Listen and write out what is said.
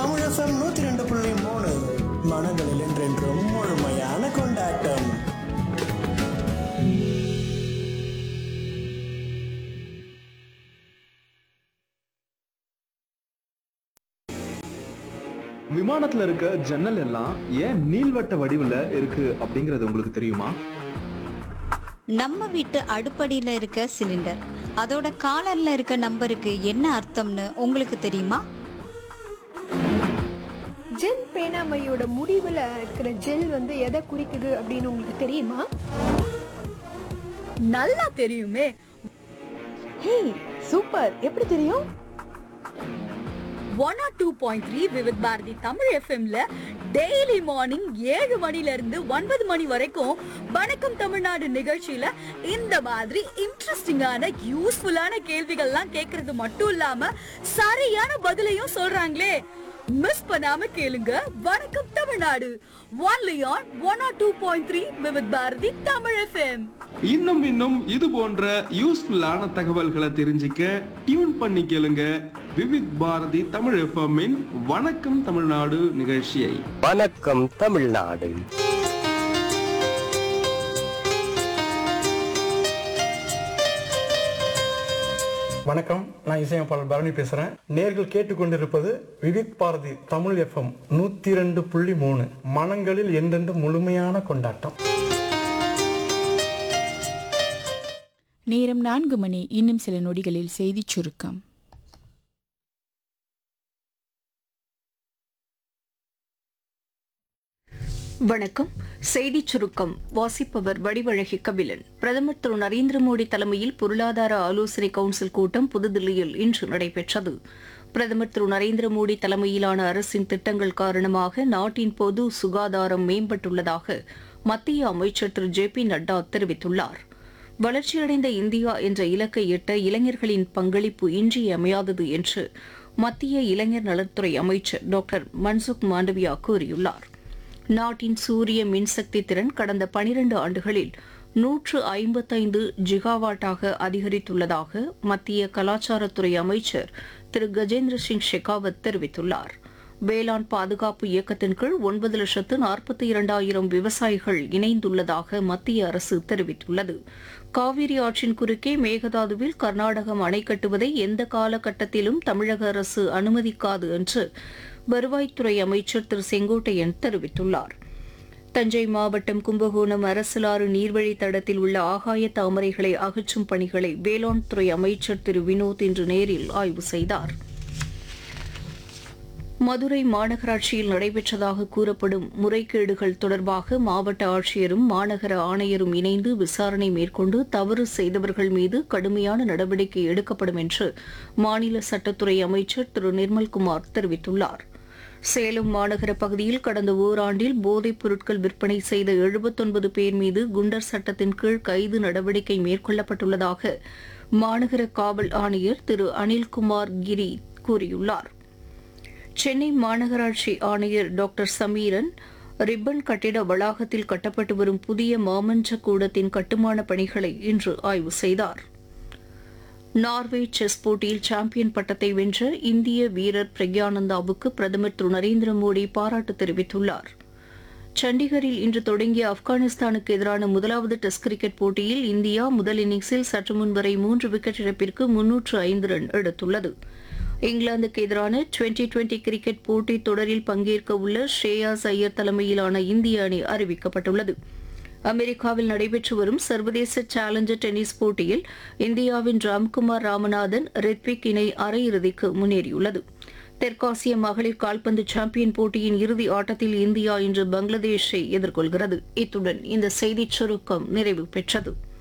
Tamil FM நூத்தி ரெண்டு புள்ளி மூணு மனங்களில் என்றென்றும் முழுமையான கொண்டாட்டம் விமானத்துல இருக்க ஜன்னல் எல்லாம் ஏன் நீள்வட்ட வடிவுல இருக்கு அப்படிங்கறது உங்களுக்கு தெரியுமா நம்ம வீட்டு அடுப்படியில இருக்க சிலிண்டர் அதோட காலர்ல இருக்க நம்பருக்கு என்ன அர்த்தம்னு உங்களுக்கு தெரியுமா ஜெல் பேனாமையோட முடிவுல இருக்கிற ஜெல் வந்து எதை குறிக்குது அப்படின்னு உங்களுக்கு தெரியுமா நல்லா தெரியுமே ஹே சூப்பர் எப்படி தெரியும் one R two point three Vividh Bharati Tamil எஃப்எம்ல டெய்லி மார்னிங் ஏழு மணில இருந்து ஒன்பது மணி வரைக்கும் வணக்கம் தமிழ்நாடு நிகழ்ச்சியில இந்த மாதிரி இன்ட்ரெஸ்டிங்கான யூஸ்ஃபுல்லான கேள்விகள்லாம் கேட்கறது மட்டும் இல்லாம சரியான பதிலையும் சொல்றாங்களே மிஸ் பண்ணாம கேளுங்க வணக்கம் Tamil Nadu only on one R two point three Vividh Bharati Tamil FM இன்னும் இன்னும் இது போன்ற யூஸ்ஃபுல்லான தகவல்களை தெரிஞ்சுக்க டியூன் பண்ணி கேளுங்க விவித் பாரதி தமிழ் எஃப்எம்மின் வணக்கம் தமிழ்நாடு நிகழ்ச்சியை வணக்கம் தமிழ்நாடு வணக்கம் நான் இசையமைப்பாளர் பரணி பேசுறேன் நேர்கள் கேட்டுக்கொண்டிருப்பது விவித் பாரதி தமிழ் எஃப்எம் நூத்தி ரெண்டு புள்ளி மூணு மனங்களில் என்றென்று முழுமையான கொண்டாட்டம் நேரம் நான்கு மணி இன்னும் சில நொடிகளில் செய்திச் சுருக்கம் வணக்கம் செய்திச் சுருக்கம் வாசிப்பவர் வடிவழகி கபிலன் பிரதமர் திரு நரேந்திர மோடி தலைமையில் பொருளாதார ஆலோசனை கவுன்சில் கூட்டம் புதுதில்லியில் இன்று நடைபெற்றது பிரதமர் திரு நரேந்திர மோடி தலைமையிலான அரசின் திட்டங்கள் காரணமாக நாட்டின் பொது சுகாதாரம் மேம்பட்டுள்ளதாக மத்திய அமைச்சர் திரு ஜே பி நட்டா தெரிவித்துள்ளார் வளர்ச்சியடைந்த இந்தியா என்ற இலக்கை எட்ட இளைஞர்களின் பங்களிப்பு இன்றியமையாதது என்று மத்திய இளைஞர் நலத்துறை அமைச்சர் டாக்டர் மன்சுக் மாண்டவியா கூறியுள்ளார் நாட்டின் சூரிய மின்சக்தி திறன் கடந்த பனிரண்டு ஆண்டுகளில் நூற்று ஐம்பத்தைந்து ஜிகாவாட்டாக அதிகரித்துள்ளதாக மத்திய கலாச்சாரத்துறை அமைச்சர் திரு கஜேந்திர சிங் ஷெகாவத் தெரிவித்துள்ளார் வேளாண் பாதுகாப்பு இயக்கத்தின் கீழ் ஒன்பது லட்சத்து நாற்பத்தி இரண்டாயிரம் விவசாயிகள் இணைந்துள்ளதாக மத்திய அரசு தெரிவித்துள்ளது காவிரி ஆற்றின் குறுக்கே மேகதாதுவில் கர்நாடகம் அணை கட்டுவதை எந்த காலகட்டத்திலும் தமிழக அரசு அனுமதிக்காது என்று வருவாய்த்துறை அமைச்சர் திரு செங்கோட்டையன் தெரிவித்துள்ளார் தஞ்சை மாவட்டம் கும்பகோணம் அரசலாறு நீர்வழி தடத்தில் உள்ள ஆகாய தாமரைகளை அகற்றும் பணிகளை வேளாண் துறை அமைச்சர் திரு வினோத் இன்று நேரில் ஆய்வு செய்தார் மதுரை மாநகராட்சியில் நடைபெற்றதாக கூறப்படும் முறைகேடுகள் தொடர்பாக மாவட்ட ஆட்சியரும் மாநகர ஆணையரும் இணைந்து விசாரணை மேற்கொண்டு தவறு செய்தவர்கள் மீது கடுமையான நடவடிக்கை எடுக்கப்படும் என்று மாநில சட்டத்துறை அமைச்சர் திரு நிர்மல்குமார் தெரிவித்துள்ளார் சேலம் மாநகர பகுதியில் கடந்த ஓராண்டில் போதைப் பொருட்கள் விற்பனை செய்த எழுபத்தொன்பது பேர் மீது குண்டர் சட்டத்தின் கீழ் கைது நடவடிக்கை மேற்கொள்ளப்பட்டுள்ளதாக மாநகர காவல் ஆணையர் திரு அனில்குமார் கிரி கூறியுள்ளார் சென்னை மாநகராட்சி ஆணையர் டாக்டர் சமீரன் ரிப்பன் கட்டிட வளாகத்தில் கட்டப்பட்டு வரும் புதிய மாமன்ற கூடத்தின் கட்டுமான பணிகளை இன்று ஆய்வு செய்தார் நார்வே செஸ் போட்டியில் சாம்பியன் பட்டத்தை வென்ற இந்திய வீரர் பிரக்யானந்தாவுக்கு பிரதமர் திரு நரேந்திர மோடி பாராட்டு தெரிவித்துள்ளார் சண்டிகரில் இன்று தொடங்கிய ஆப்கானிஸ்தானுக்கு எதிரான முதலாவது டெஸ்ட் கிரிக்கெட் போட்டியில் இந்தியா முதல் இன்னிங்ஸில் சற்று முன் வரை மூன்று விக்கெட் இழப்பிற்கு முன்னூற்று ஐந்து ரன் எடுத்துள்ளது இங்கிலாந்துக்கு எதிரான டுவெண்டி டுவெண்டி கிரிக்கெட் போட்டித் தொடரில் பங்கேற்க உள்ள ஷ்ரேயாஸ் ஐயர் தலைமையிலான இந்திய அணி அறிவிக்கப்பட்டுள்ளது அமெரிக்காவில் நடைபெற்று வரும் சர்வதேச சேலஞ்சர் டென்னிஸ் போட்டியில் இந்தியாவின் ராம்குமார் ராமநாதன் ரித்விக் இணை அரையிறுதிக்கு முன்னேறியுள்ளது தெற்காசிய மகளிர் கால்பந்து சாம்பியன் போட்டியின் இறுதி ஆட்டத்தில் இந்தியா இன்று பங்களாதேஷை எதிர்கொள்கிறது இத்துடன் இந்த செய்திச் சுருக்கம் நிறைவு பெற்றது